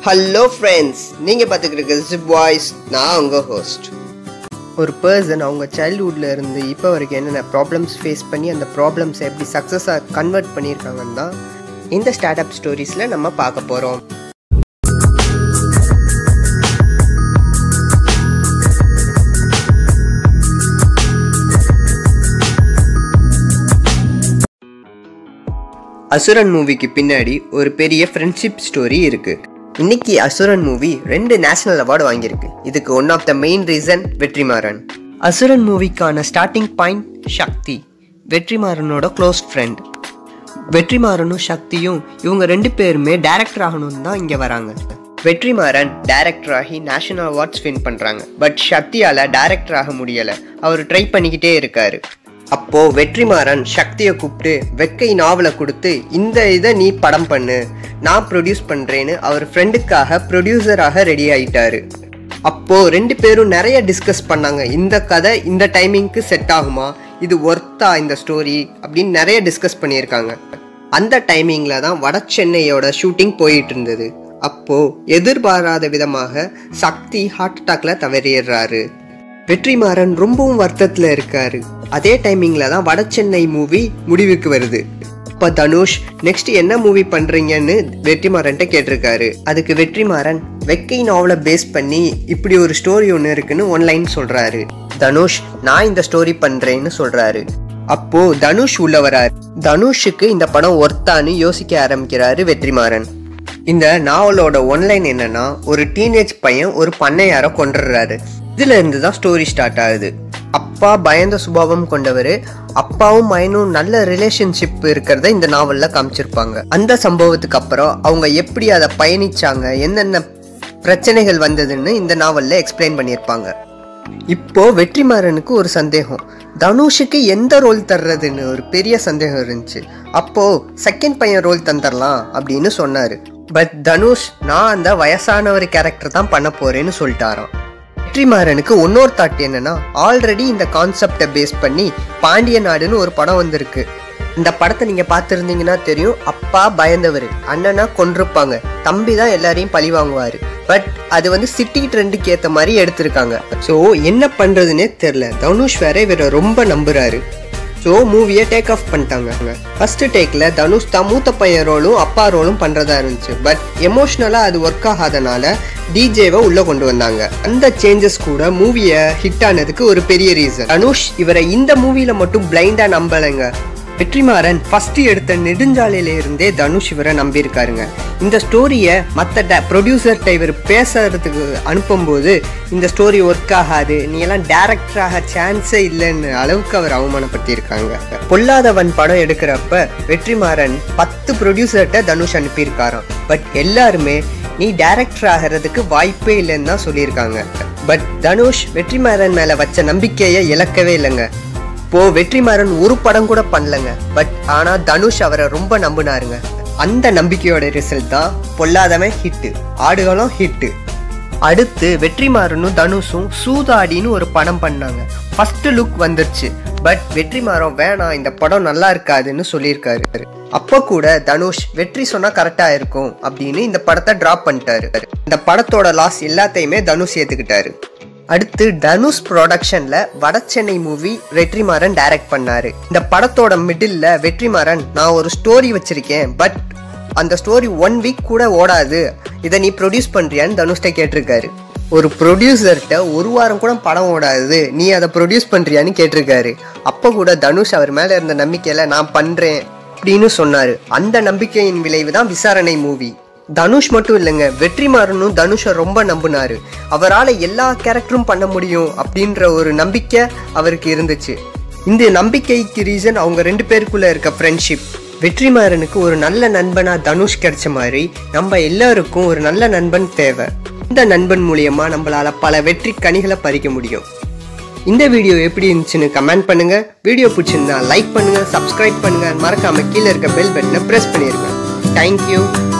hello friends நீங்கள் பார்த்துக்கிட்டு zip voice நான் உங்கள் ஹோஸ்ட் ஒரு பர்சன் அவங்க சைல்ட்ஹுட்ல இருந்து இப்போ வரைக்கும் என்னென்ன ப்ராப்ளம்ஸ் ஃபேஸ் பண்ணி அந்த ப்ராப்ளம்ஸை எப்படி சக்ஸஸாக கன்வெர்ட் பண்ணியிருக்காங்கன்னு தான் இந்த ஸ்டார்ட் அப் ஸ்டோரிஸில் நம்ம பார்க்க போகிறோம் அசுரன் மூவிக்கு பின்னாடி ஒரு பெரிய ஃப்ரெண்ட்ஷிப் ஸ்டோரி இருக்கு இன்னைக்கு அசுரன் மூவி ரெண்டு நேஷனல் அவார்டு வாங்கியிருக்கு இதுக்கு one of the main reason Vetrimaaran Asuran மூவிக்கான ஸ்டார்டிங் பாயிண்ட் சக்தி வெற்றிமாறனோட க்ளோஸ் ஃப்ரெண்ட் வெற்றிமாறனும் சக்தியும் இவங்க ரெண்டு பேருமே டைரக்டர் ஆகணும்னு தான் இங்கே வராங்க வெற்றிமாறன் டைரக்டர் ஆகி நேஷனல் அவார்ட்ஸ் வின் பண்ணுறாங்க பட் சக்தியால் டைரக்டர் ஆக முடியலை அவர் ட்ரை பண்ணிக்கிட்டே இருக்காரு அப்போ வெற்றிமாறன் சக்தியை கூப்பிட்டு வெக்கை நாவலை கொடுத்து இந்த இதை நீ படம் பண்ணு நான் ப்ரொடியூஸ் பண்றேன்னு அவர் ஃப்ரெண்டுக்காக ப்ரொடியூசராக ரெடி ஆயிட்டாரு அப்போ ரெண்டு பேரும் நிறைய டிஸ்கஸ் பண்ணாங்க இந்த கதை இந்த டைமிங்க்கு செட் ஆகுமா இது ஒர்த்தா இந்த ஸ்டோரி அப்படின்னு நிறைய டிஸ்கஸ் பண்ணியிருக்காங்க அந்த டைமிங்ல தான் வட சென்னையோட ஷூட்டிங் போயிட்டு இருந்தது அப்போ எதிர்பாராத விதமாக சக்தி ஹார்ட் அட்டாக்ல தவறிடுறாரு வெற்றிமாறன் ரொம்பவும் வருத்தத்தில் இருக்காரு அதே டைமிங்ல தான் வட சென்னை மூவி முடிவுக்கு வருது இப்போ தனுஷ் நெக்ஸ்ட் என்ன மூவி பண்றீங்கன்னு வெற்றிமாறன்ட்ட கேட்டிருக்காரு அதுக்கு வெற்றிமாறன் வெக்கை நாவலை பேஸ் பண்ணி இப்படி ஒரு ஸ்டோரி ஒன்று இருக்குன்னு ஒன்லைன் சொல்றாரு தனுஷ் நான் இந்த ஸ்டோரி பண்றேன்னு சொல்றாரு அப்போ தனுஷ் உள்ள வராரு தனுஷுக்கு இந்த படம் ஒர்த்தான்னு யோசிக்க ஆரம்பிக்கிறாரு வெற்றிமாறன் இந்த நாவலோட ஒன்லைன் என்னன்னா ஒரு டீனேஜ் பையன் ஒரு பண்ணையார கொண்டுடுறாரு இதுல இருந்து தான் ஸ்டோரி ஸ்டார்ட் ஆகுது அப்பா பயந்த சுபாவம் கொண்டவர் அப்பாவும் மயனும் நல்ல ரிலேஷன்ஷிப் இருக்கிறத இந்த நாவல்ல காமிச்சிருப்பாங்க அந்த சம்பவத்துக்கு அப்புறம் அவங்க எப்படி அதை பயணிச்சாங்க என்னென்ன பிரச்சனைகள் வந்ததுன்னு இந்த நாவல்ல எக்ஸ்பிளைன் பண்ணியிருப்பாங்க இப்போ வெற்றிமாறனுக்கு ஒரு சந்தேகம் தனுஷுக்கு எந்த ரோல் தர்றதுன்னு ஒரு பெரிய சந்தேகம் இருந்துச்சு அப்போ செகண்ட் பையன் ரோல் தந்துடலாம் அப்படின்னு சொன்னாரு பட் தனுஷ் நான் அந்த வயசானவர் கேரக்டர் தான் பண்ண போறேன்னு சொல்லிட்டாராம் வெற்றிமாறனுக்கு இன்னொரு தாட் என்னன்னா ஆல்ரெடி இந்த கான்செப்டை பேஸ் பண்ணி பாண்டிய நாடுன்னு ஒரு படம் வந்திருக்கு இந்த படத்தை நீங்க பார்த்துருந்தீங்கன்னா தெரியும் அப்பா பயந்தவர் அண்ணனா கொண்டிருப்பாங்க தம்பி தான் எல்லாரையும் பழி வாங்குவாரு பட் அது வந்து சிட்டி ட்ரெண்டுக்கு ஏத்த மாதிரி எடுத்திருக்காங்க ஸோ என்ன பண்றதுன்னே தெரில தனுஷ் வேற இவரை ரொம்ப நம்புறாரு ஸோ மூவியை டேக் ஆஃப் பண்ணிட்டாங்க ஃபர்ஸ்ட் டேக்கில் தனுஷ் தான் மூத்த பையன் ரோலும் அப்பா ரோலும் பண்ணுறதா இருந்துச்சு பட் எமோஷ்னலாக அது ஒர்க் ஆகாதனால டிஜேவை உள்ளே கொண்டு வந்தாங்க அந்த சேஞ்சஸ் கூட மூவியை ஹிட் ஆனதுக்கு ஒரு பெரிய ரீசன் தனுஷ் இவரை இந்த மூவியில் மட்டும் பிளைண்டாக நம்பலைங்க வெற்றிமாறன் ஃபர்ஸ்ட் எடுத்த நெடுஞ்சாலையில இருந்தே தனுஷ் இவரை நம்பியிருக்காருங்க இந்த ஸ்டோரியை மற்ற ப்ரொடியூசர்கிட்ட இவர் பேசுறதுக்கு அனுப்பும்போது இந்த ஸ்டோரி ஒர்க் ஆகாது நீ எல்லாம் டேரக்டராக சான்ஸே இல்லைன்னு அளவுக்கு அவர் அவமானப்படுத்தியிருக்காங்க பொல்லாதவன் படம் எடுக்கிறப்ப வெற்றிமாறன் பத்து ப்ரொடியூசர்கிட்ட தனுஷ் அனுப்பியிருக்காராம் பட் எல்லாருமே நீ டேரக்டர் ஆகிறதுக்கு வாய்ப்பே இல்லைன்னு தான் சொல்லியிருக்காங்க பட் தனுஷ் வெற்றிமாறன் மேலே வச்ச நம்பிக்கையை இழக்கவே இல்லைங்க இப்போ வெற்றிமாறன் ஒரு படம் கூட பண்ணலங்க பட் ஆனா தனுஷ் அவரை ரொம்ப நம்பினாருங்க அந்த நம்பிக்கையோட ரிசல்ட் தான் பொல்லாதவன் ஹிட்டு ஆடுகளும் ஹிட்டு அடுத்து வெற்றிமாறனும் தனுஷும் சூதாடின்னு ஒரு படம் பண்ணாங்க ஃபர்ஸ்ட் லுக் வந்துருச்சு பட் வெற்றிமாறன் வேணாம் இந்த படம் நல்லா இருக்காதுன்னு சொல்லியிருக்காரு அப்போ கூட தனுஷ் வெற்றி சொன்னா கரெக்டா இருக்கும் அப்படின்னு இந்த படத்தை டிராப் பண்ணிட்டாரு இந்த படத்தோட லாஸ் எல்லாத்தையுமே தனுஷ் ஏத்துக்கிட்டாரு அடுத்து தனுஷ் ப்ரொடக்ஷன்ல வடசென்னை மூவி வெற்றிமாறன் டைரக்ட் பண்ணாரு இந்த படத்தோட மிடில்ல வெற்றிமாறன் நான் ஒரு ஸ்டோரி வச்சிருக்கேன் பட் அந்த ஸ்டோரி ஒன் வீக் கூட ஓடாது இதை நீ ப்ரொடியூஸ் பண்றியான்னு தனுஷ்ட கேட்டிருக்காரு ஒரு ப்ரொடியூசர்கிட்ட ஒரு வாரம் கூட படம் ஓடாது நீ அதை ப்ரொடியூஸ் பண்றியான்னு கேட்டிருக்காரு அப்போ கூட தனுஷ் அவர் மேல இருந்த நம்பிக்கையில நான் பண்றேன் அப்படின்னு சொன்னாரு அந்த நம்பிக்கையின் விளைவு தான் விசாரணை மூவி தனுஷ் மட்டும் இல்லைங்க வெற்றிமாறனும் தனுஷை ரொம்ப நம்பினாரு அவரால் எல்லா கேரக்டரும் பண்ண முடியும் அப்படின்ற ஒரு நம்பிக்கை அவருக்கு இருந்துச்சு இந்த நம்பிக்கைக்கு ரீசன் அவங்க ரெண்டு பேருக்குள்ள இருக்க ஃப்ரெண்ட்ஷிப் வெற்றிமாறனுக்கு ஒரு நல்ல நண்பனா தனுஷ் கிடைச்ச மாதிரி நம்ம எல்லாருக்கும் ஒரு நல்ல நண்பன் தேவை இந்த நண்பன் மூலியமா நம்மளால பல வெற்றி கனிகளை பறிக்க முடியும் இந்த வீடியோ எப்படி இருந்துச்சுன்னு கமெண்ட் பண்ணுங்க வீடியோ பிடிச்சிருந்தா லைக் பண்ணுங்க சப்ஸ்கிரைப் பண்ணுங்க மறக்காம கீழே இருக்க பெல் பட்டனை பிரஸ் பண்ணிருங்க தேங்க்யூ